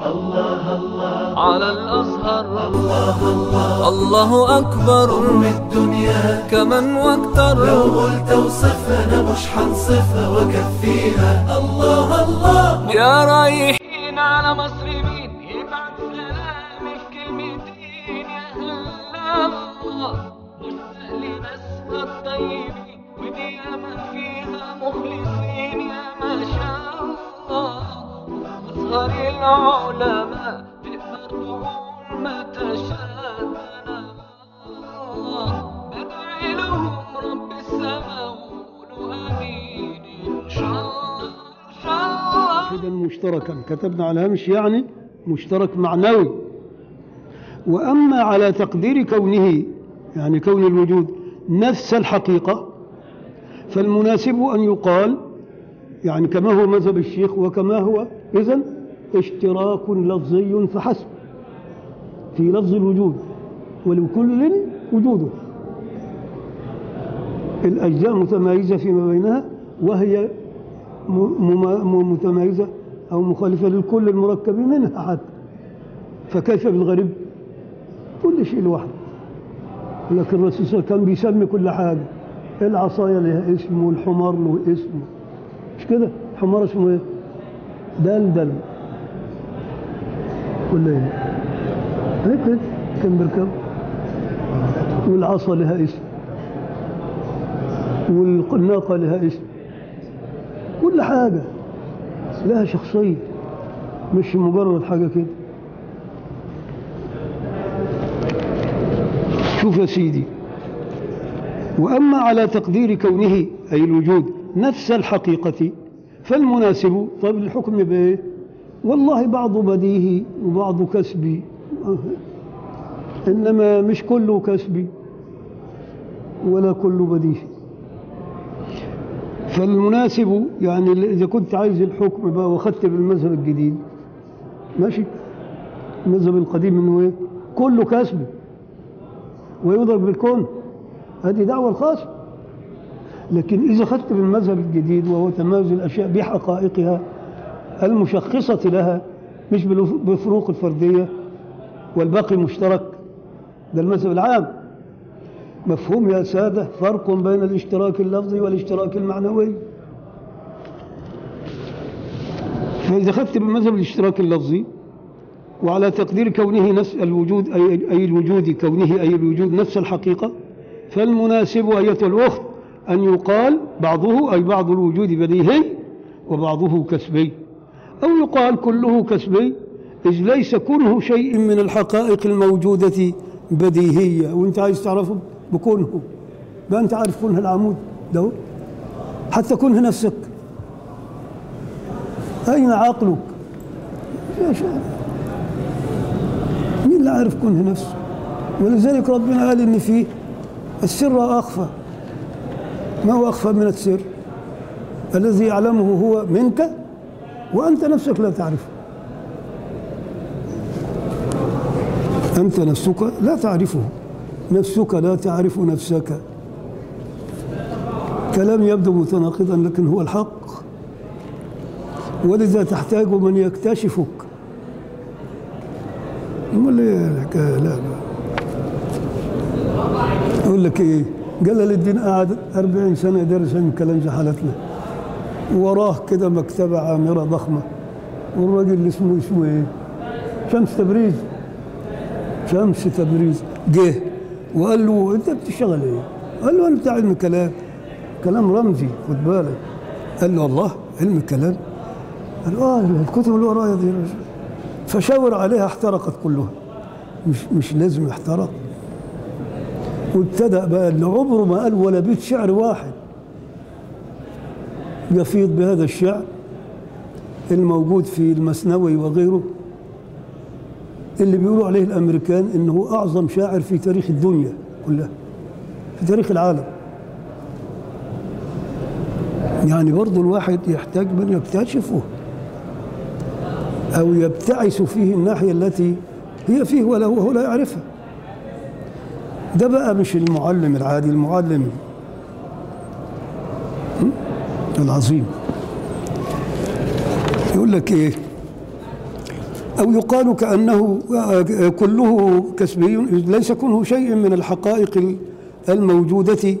الله الله على الأزهر الله الله الله أكبر أم الدنيا كمن واكتر لو قلت اوصفها أنا مش حنصفها وأكفيها الله الله يا رايحين على مصر مين يبعت سلامي في كلمتين يا هلا الله مشتاق لناسها الطيبين ودي ياما فيها مخلصين يا ما شاء الله أزهر العلماء تقدر تقول ما تشاء الله بدعي لهم رب السماء وقولوا آمين إن شاء الله إن شاء الله كده مشتركا كتبنا على هامش يعني مشترك معنوي وأما على تقدير كونه يعني كون الوجود نفس الحقيقة فالمناسب أن يقال يعني كما هو مذهب الشيخ وكما هو إذن اشتراك لفظي فحسب في لفظ الوجود ولكل وجوده الأجزاء متمايزة فيما بينها وهي م- مم- متمايزة أو مخالفة للكل المركب منها حتى فكيف بالغريب كل شيء لوحده لكن الرسول صلى الله عليه وسلم كان بيسمي كل حاجة العصاية لها اسم والحمار له اسم مش كده حمار اسمه ايه دلدل ولا ايه هيك كده كان بيركب والعصا لها اسم والناقة لها اسم كل حاجة لها شخصية مش مجرد حاجة كده شوف يا سيدي وأما على تقدير كونه أي الوجود نفس الحقيقة فالمناسب طيب الحكم بإيه والله بعض بديهي وبعض كسبي إنما مش كله كسبي ولا كله بديهي فالمناسب يعني إذا كنت عايز الحكم بقى واخدت بالمذهب الجديد ماشي المذهب القديم انه ايه كله كسب ويدرك بالكون هذه دعوة الخاصة لكن إذا أخذت بالمذهب الجديد وهو تمايز الأشياء بحقائقها المشخصة لها مش بالف- بفروق الفردية والباقي مشترك ده المذهب العام مفهوم يا سادة فرق بين الاشتراك اللفظي والاشتراك المعنوي فإذا أخذت بالمذهب الاشتراك اللفظي وعلى تقدير كونه نفس الوجود أي, أي الوجود كونه أي الوجود نفس الحقيقة فالمناسب أيتها الأخت أن يقال بعضه أي بعض الوجود بديهي وبعضه كسبي أو يقال كله كسبي إذ ليس كله شيء من الحقائق الموجودة بديهية وأنت عايز تعرفه بكونه بقى أنت عارف كونه العمود ده هو. حتى كونه نفسك أين عقلك يا شيخ مين اللي عارف كونه نفسه ولذلك ربنا قال ان فيه السر اخفى ما هو اخفى من السر الذي يعلمه هو منك وانت نفسك لا تعرفه انت نفسك لا تعرفه نفسك لا تعرف نفسك كلام يبدو متناقضا لكن هو الحق ولذا تحتاج من يكتشفك امال ايه الحكايه لا لا اقول لك ايه جلال الدين قعد 40 سنه يدرس علم الكلام زي حالتنا وراه كده مكتبه عامره ضخمه والراجل اللي اسمه اسمه ايه شمس تبريز شمس تبريز جه وقال له انت بتشتغل ايه؟ قال له انا بتاع علم كلام كلام رمزي خد بالك قال له الله علم كلام قال له اه الكتب اللي ورايا دي فشاور عليها احترقت كلها مش مش لازم احترق وابتدأ بقى اللي عمره ما قال ولا بيت شعر واحد يفيض بهذا الشعر الموجود في المسنوي وغيره اللي بيقولوا عليه الامريكان انه اعظم شاعر في تاريخ الدنيا كلها في تاريخ العالم يعني برضو الواحد يحتاج من يكتشفه أو يبتعث فيه الناحية التي هي فيه ولا هو لا يعرفها ده بقى مش المعلم العادي المعلم م? العظيم يقول لك ايه أو يقال كأنه آه، كله كسبي ليس كله شيء من الحقائق الموجودة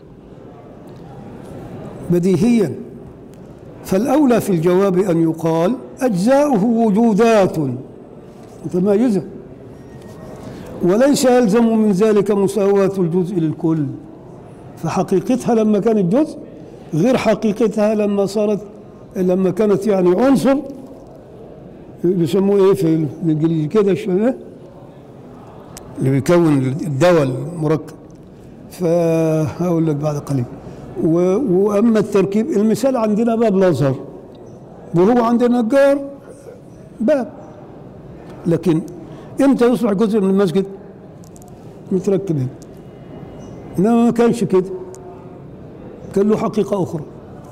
بديهيا فالأولى في الجواب أن يقال أجزاؤه وجودات متمايزة وليس يلزم من ذلك مساواة الجزء للكل فحقيقتها لما كانت جزء غير حقيقتها لما صارت لما كانت يعني عنصر بيسموه ايه في الانجليزي كده شويه اللي بيكون الدواء المركب فهقول لك بعد قليل و- واما التركيب المثال عندنا باب الازهر وهو عند النجار باب لكن امتى يصبح جزء من المسجد متركب هنا انما ما كانش كده كان له حقيقه اخرى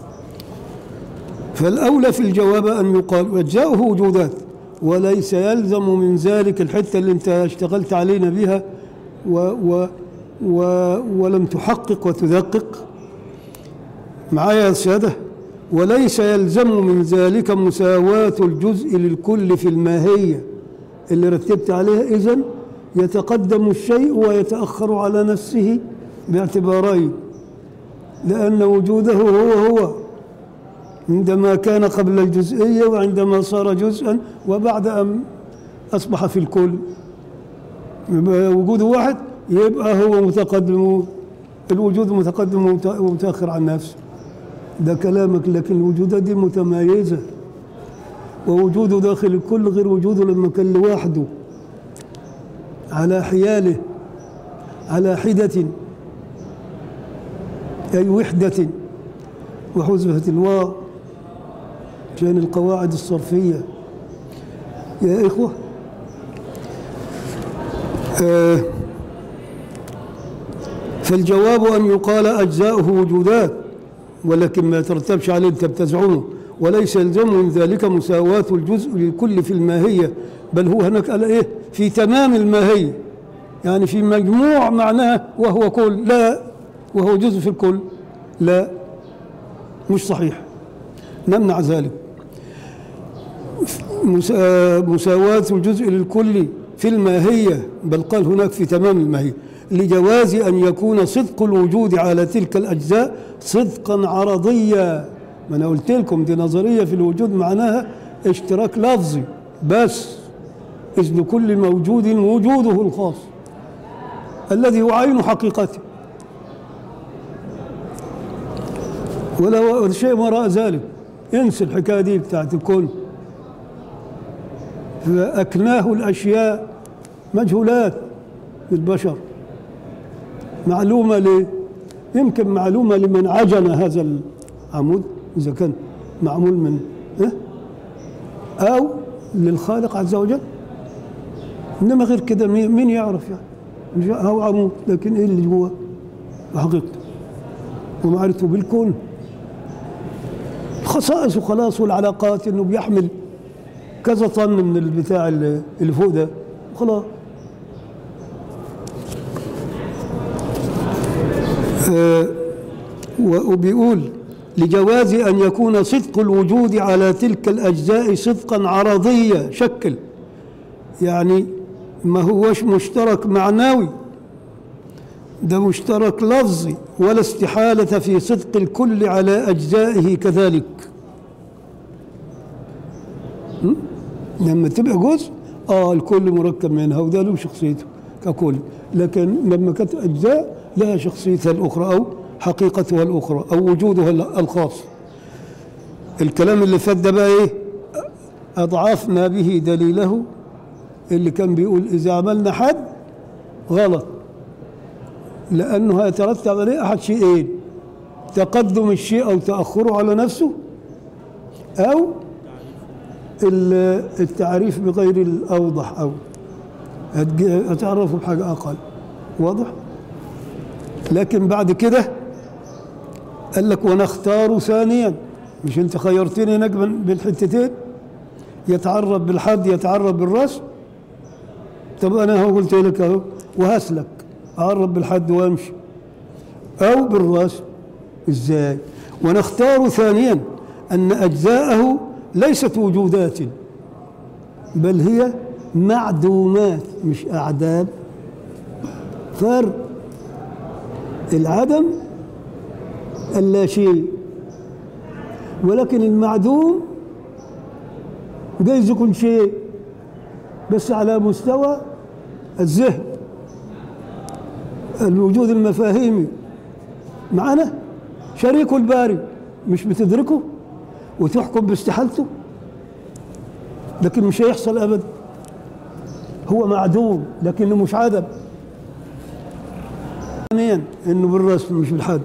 فالاولى في الجواب ان يقال اجزاؤه وجودات وليس يلزم من ذلك الحته اللي انت اشتغلت علينا بها و و و ولم تحقق وتدقق معايا يا ساده وليس يلزم من ذلك مساواة الجزء للكل في الماهية اللي رتبت عليها إذن يتقدم الشيء ويتأخر على نفسه باعتبارين لأن وجوده هو هو عندما كان قبل الجزئية وعندما صار جزءا وبعد أن أصبح في الكل يبقى وجوده واحد يبقى هو متقدم الوجود متقدم ومت- ومتأخر عن نفسه ده كلامك لكن الوجودات دي متمايزة ووجوده داخل الكل غير وجوده لما كان لوحده على حياله على حدة أي وحدة وحذفت الواو عشان القواعد الصرفية يا إخوة آه فالجواب أن يقال أجزاؤه وجودات ولكن ما يترتبش عليه أنت بتزعمه وليس يلزم من ذلك مساواة الجزء للكل في الماهية بل هو هناك قال إيه في تمام الماهية يعني في مجموع معناه وهو كل لا وهو جزء في الكل لا مش صحيح نمنع ذلك مسا- مساواة الجزء للكل في الماهية بل قال هناك في تمام الماهية لجواز أن يكون صدق الوجود على تلك الأجزاء صدقا عرضيا ما أنا قلت لكم دي نظرية في الوجود معناها اشتراك لفظي بس إذ لكل موجود وجوده الخاص الذي هو عين حقيقته ولا شيء وراء ذلك انسى الحكايه دي بتاعت الكون فأكناه الأشياء مجهولات للبشر معلومة ليه؟ يمكن معلومة لمن عجن هذا العمود إذا كان معمول من إيه؟ أو للخالق عز وجل إنما غير كده مين مين يعرف يعني هو عمود لكن إيه اللي جوه حقيقته ومعرفته بالكون خصائص وخلاص والعلاقات انه بيحمل كذا طن من البتاع اللي اللي فوق ده خلاص آه و- وبيقول لجواز أن يكون صدق الوجود على تلك الأجزاء صدقا عرضيا شكل يعني ما هوش مشترك معنوي ده مشترك لفظي ولا استحالة في صدق الكل على أجزائه كذلك م? لما تبقى جزء اه الكل مركب منها وده له شخصيته ككل لكن لما كانت أجزاء لها شخصيتها الأخرى أو حقيقتها الأخرى أو وجودها ال- الخاص الكلام اللي فات ده بقى إيه أضعفنا به دليله اللي كان بيقول إذا عملنا حد غلط لأنه هيترتب عليه أحد شيئين تقدم الشيء أو تأخره على نفسه أو ال- التعريف بغير الأوضح أو هتج- هتعرفه بحاجة أقل واضح؟ لكن بعد كده قال لك ونختار ثانيا مش انت خيرتني هناك بين بين الحتتين يتعرف بالحد يتعرف بالرسم طب انا هو قلت لك اهو وهسلك اعرف بالحد وامشي او بالرسم ازاي ونختار ثانيا ان اجزاءه ليست وجودات بل هي معدومات مش أعداد فرق العدم اللا شيء ولكن المعدوم جايز يكون شيء بس على مستوى الذهن الوجود المفاهيمي معنا شريك الباري مش بتدركه وتحكم باستحالته لكن مش هيحصل ابدا هو معدوم لكنه مش عدم ثانيا انه بالرسم مش بالحد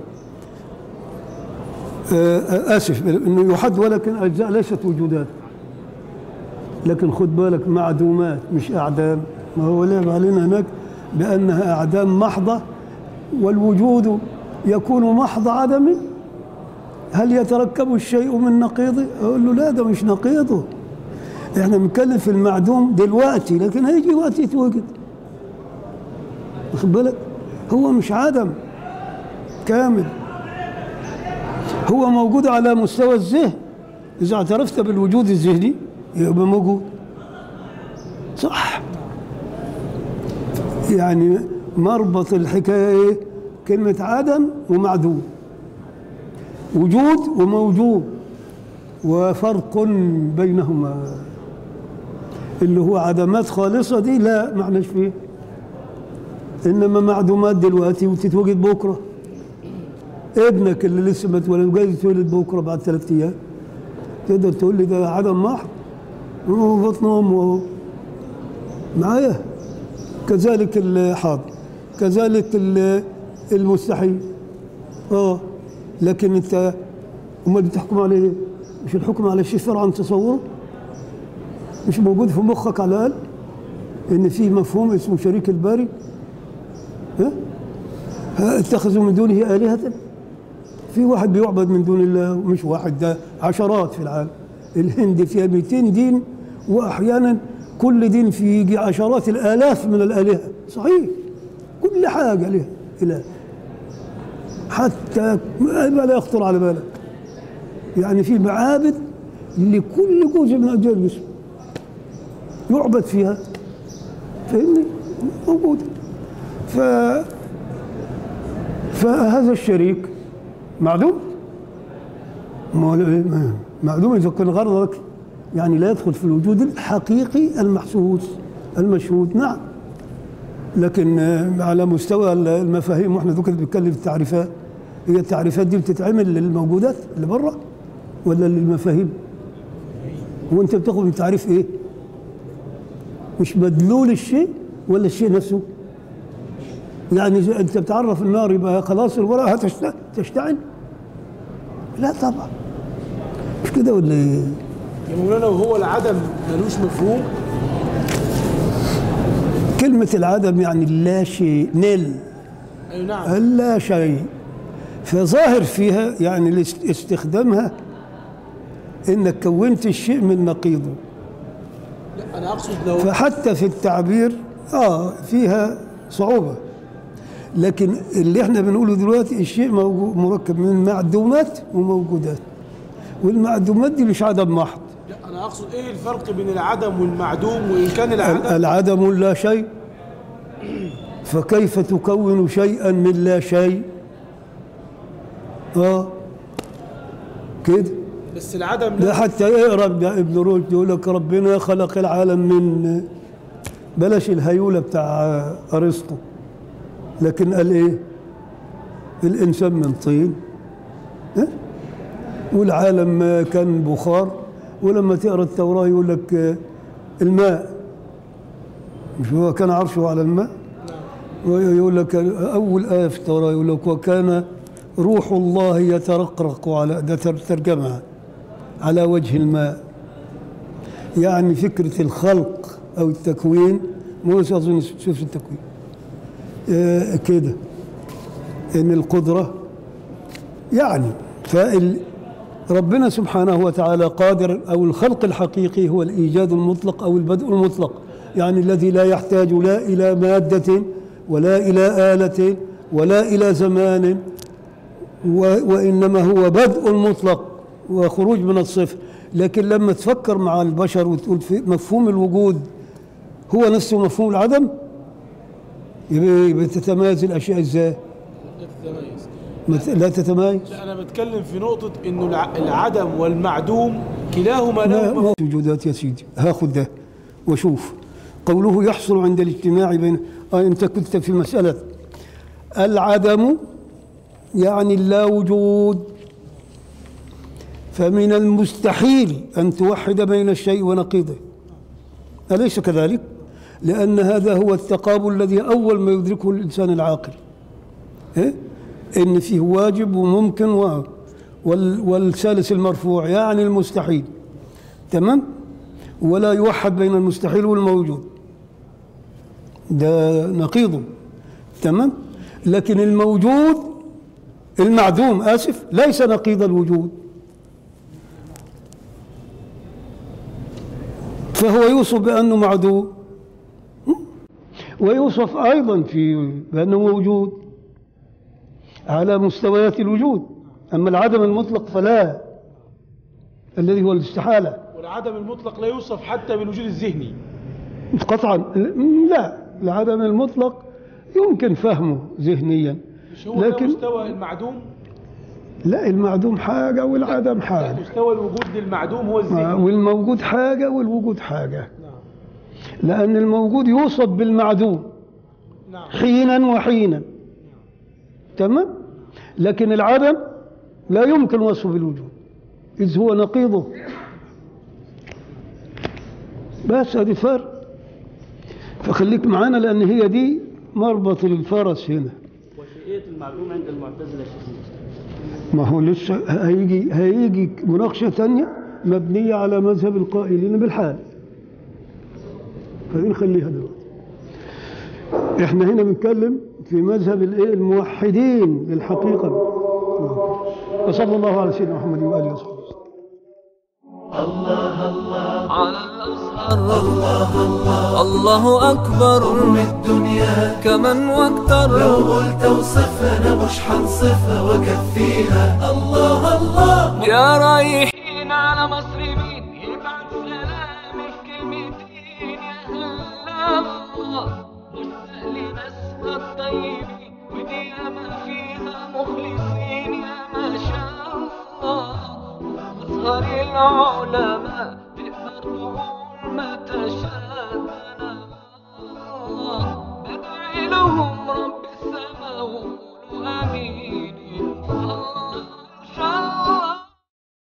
آه، آه، اسف انه يحد ولكن اجزاء ليست وجودات لكن خد بالك معدومات مش اعدام ما هو لعب علينا هناك بانها اعدام محضه والوجود يكون محض عدم هل يتركب الشيء من نقيضه؟ اقول له لا ده مش نقيضه احنا بنتكلم في المعدوم دلوقتي لكن هيجي وقت يتوجد واخد بالك؟ هو مش عدم كامل هو موجود على مستوى الذهن إذا اعترفت بالوجود الذهني يبقى موجود صح يعني مربط الحكاية إيه؟ كلمة عدم ومعدوم وجود وموجود وفرق بينهما اللي هو عدمات خالصة دي لا معناش فيه إنما معدومات دلوقتي وتتوجد بكرة ابنك اللي لسه ما اتولد جاي يتولد بكرة بعد ثلاثة أيام تقدر تقول لي ده عدم محض هو بطن أمه أهو معايا كذلك الحاضر كذلك ال- المستحيل اه لكن انت امال بتحكم عليه ليه؟ مش الحكم على الشيء فرع عن تصوره مش موجود في مخك على الاقل ان في مفهوم اسمه شريك الباري ها؟ ها اتخذوا من دونه الهه في واحد بيعبد من دون الله مش واحد ده عشرات في العالم الهند فيها 200 دين واحيانا كل دين فيه يجي عشرات الالاف من الالهه صحيح كل حاجه لها اله حتى ما لا يخطر على بالك يعني في معابد لكل جزء من اجزاء الجسم يعبد فيها فاهمني موجوده ف فهذا الشريك معدوم ما هو ما- معدوم اذا كان غرضك يعني لا يدخل في الوجود الحقيقي المحسوس المشهود نعم لكن آه، على مستوى المفاهيم واحنا دوك بنتكلم في التعريفات هي التعريفات دي بتتعمل للموجودات اللي بره ولا للمفاهيم؟ هو انت بتاخد من تعريف ايه؟ مش مدلول الشيء ولا الشيء نفسه؟ يعني إذا انت بتعرف النار يبقى خلاص الورقه هتشت- تشتعل؟ لا طبعا مش كده ولا ايه؟ يا مولانا وهو العدم ملوش مفهوم كلمة العدم يعني لا شيء نل اي نعم لا شيء فظاهر فيها يعني الاست- استخدامها انك كونت الشيء من نقيضه لا انا اقصد لو فحتى في التعبير اه فيها صعوبة لكن اللي احنا بنقوله دلوقتي الشيء موجود مركب من معدومات وموجودات والمعدومات دي مش عدم محض لا انا اقصد ايه الفرق بين العدم والمعدوم وان كان ال- العدم العدم لا شيء فكيف تكون شيئا من لا شيء اه كده بس العدم ده لا حتى يقرا يا ابن رشد يقول لك ربنا خلق العالم من بلاش الهيوله بتاع ارسطو لكن قال ايه الانسان من طين ها؟ والعالم كان بخار ولما تقرا التوراه يقول لك آه، الماء مش هو كان عرشه على الماء ويقول لك اول ايه في التوراه يقول لك وكان روح الله يترقرق على ده تر- ترجمها على وجه الماء يعني فكرة الخلق أو التكوين موسى أظن شوف التكوين آه كده إن القدرة يعني فال ربنا سبحانه وتعالى قادر أو الخلق الحقيقي هو الإيجاد المطلق أو البدء المطلق يعني الذي لا يحتاج لا إلى مادة ولا إلى آلة ولا إلى زمان و- وإنما هو بدء مطلق وخروج من الصفر لكن لما تفكر مع البشر وتقول في مفهوم الوجود هو نفسه مفهوم العدم يبقى يبقى تتمايز الاشياء ازاي؟ لا تتميز ما ت- لا تتمايز لا انا بتكلم في نقطه انه الع- العدم والمعدوم كلاهما له لا مفهوم. ما وجودات يا سيدي هاخد ده وشوف قوله يحصل عند الاجتماع بين آه انت كنت في مسألة العدم يعني اللا وجود فمن المستحيل أن توحد بين الشيء ونقيضه أليس كذلك؟ لأن هذا هو التقابل الذي أول ما يدركه الإنسان العاقل إيه؟ إن فيه واجب وممكن و... وال... والثالث المرفوع يعني المستحيل تمام ولا يوحد بين المستحيل والموجود ده نقيضه تمام لكن الموجود المعدوم آسف ليس نقيض الوجود فهو يوصف بأنه معدوم ويوصف أيضا في بأنه موجود على مستويات الوجود أما العدم المطلق فلا الذي هو الاستحالة والعدم المطلق لا يوصف حتى بالوجود الذهني قطعا لا العدم المطلق يمكن فهمه ذهنيا مش هو ده لكن مستوى المعدوم لا المعدوم حاجة والعدم لا حاجة مستوى الوجود للمعدوم هو آه، الذهني والموجود حاجة والوجود حاجة نعم لأن الموجود يوصف بالمعدوم نعم حينا وحينا تمام لكن العدم لا يمكن وصفه بالوجود إذ هو نقيضه بس هذه فرق فخليك معانا لأن هي دي مربط الفرس هنا وشيئية المعلوم عند المعتزلة شديد ما هو لسه هيجي هيجي مناقشة ثانية مبنية على مذهب القائلين بالحال فدي نخليها دلوقتي احنا هنا بنتكلم في مذهب الايه الموحدين للحقيقة وصلى الله على سيدنا محمد وآله وصحبه وسلم. على الأزهر الله أكبر أم الدنيا كمن واكتر لو قلت اوصفها انا مش حنصفها واكفيها الله الله يا رايحين على مصر مين يبعت سلام في كلمتين يا هلا الله مشتاق لناسها الطيبين ودي ياما فيها مخلصين يا ما شاء الله أزهر العلماء تقدر تقول ما تشاء